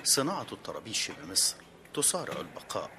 صناعة الطرابيش بمصر تصارع البقاء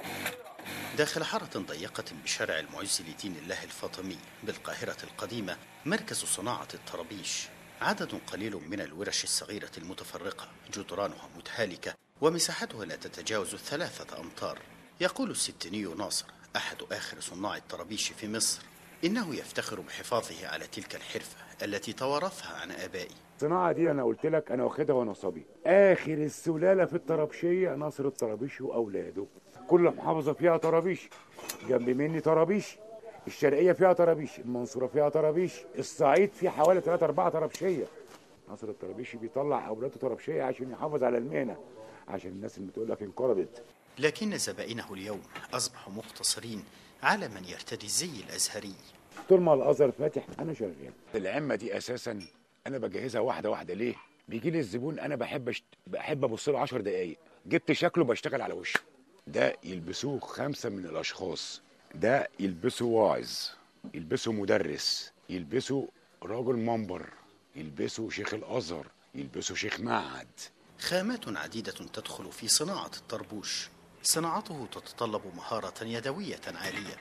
داخل حارة ضيقة بشارع المعز لدين الله الفاطمي بالقاهرة القديمة مركز صناعة الطرابيش عدد قليل من الورش الصغيرة المتفرقة جدرانها متهالكة ومساحتها لا تتجاوز الثلاثة أمتار يقول الستيني ناصر أحد آخر صناع الطرابيش في مصر إنه يفتخر بحفاظه على تلك الحرفة التي توارثها عن آبائي الصناعة دي أنا قلت لك أنا واخدها وأنا صبي آخر السلالة في الطرابشية ناصر الطرابيش وأولاده كل محافظة فيها طرابيش جنب مني طرابيش الشرقية فيها طرابيش المنصورة فيها طرابيش الصعيد فيه حوالي 3 4 طرابشية ناصر الطرابيشي بيطلع أولاده طرابشية عشان يحافظ على المهنة عشان الناس اللي بتقول لك انقرضت لكن زبائنه اليوم أصبحوا مقتصرين على من يرتدي الزي الأزهري طول ما الازهر فاتح انا شغال العمه دي اساسا انا بجهزها واحده واحده ليه بيجي لي الزبون انا بحب أشت... بحب ابص له 10 دقائق جبت شكله بشتغل على وشه ده يلبسوه خمسه من الاشخاص ده يلبسه واعظ يلبسه مدرس يلبسه راجل منبر يلبسه شيخ الازهر يلبسه شيخ معهد خامات عديدة تدخل في صناعة الطربوش صناعته تتطلب مهارة يدوية عالية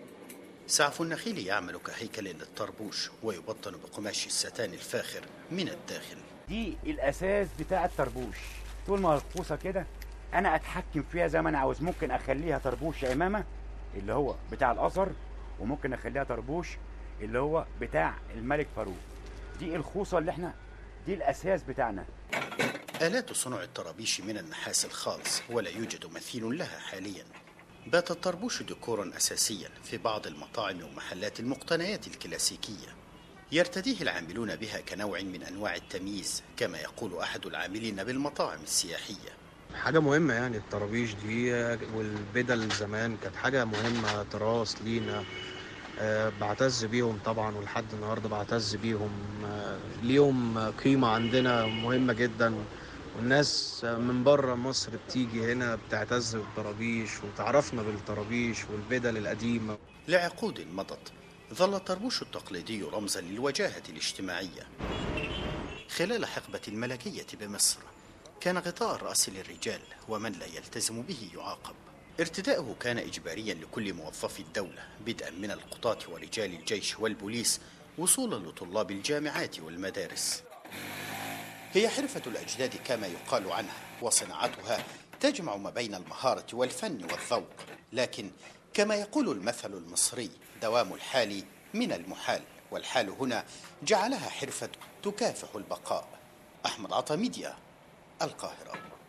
سعف النخيل يعمل كهيكل للطربوش ويبطن بقماش الستان الفاخر من الداخل دي الاساس بتاع الطربوش طول ما القوسه كده انا اتحكم فيها زي ما انا عاوز ممكن اخليها طربوش عمامه اللي هو بتاع الازهر وممكن اخليها طربوش اللي هو بتاع الملك فاروق دي الخوصه اللي احنا دي الاساس بتاعنا آلات صنع الطرابيش من النحاس الخالص ولا يوجد مثيل لها حاليا بات الطربوش ديكورا أساسيا في بعض المطاعم ومحلات المقتنيات الكلاسيكية يرتديه العاملون بها كنوع من أنواع التمييز كما يقول أحد العاملين بالمطاعم السياحية حاجة مهمة يعني الطرابيش دي والبدل زمان كانت حاجة مهمة تراث لينا آه، بعتز بيهم طبعا ولحد النهاردة بعتز بيهم آه، ليهم قيمة عندنا مهمة جدا والناس من بره مصر بتيجي هنا بتعتز بالطرابيش وتعرفنا بالطرابيش والبدل القديمة لعقود مضت ظل الطربوش التقليدي رمزا للوجاهة الاجتماعية خلال حقبة الملكية بمصر كان غطاء الرأس للرجال ومن لا يلتزم به يعاقب ارتداؤه كان إجباريا لكل موظفي الدولة بدءا من القضاة ورجال الجيش والبوليس وصولا لطلاب الجامعات والمدارس هي حرفة الأجداد كما يقال عنها وصناعتها تجمع ما بين المهارة والفن والذوق لكن كما يقول المثل المصري دوام الحال من المحال والحال هنا جعلها حرفة تكافح البقاء أحمد عطا ميديا القاهرة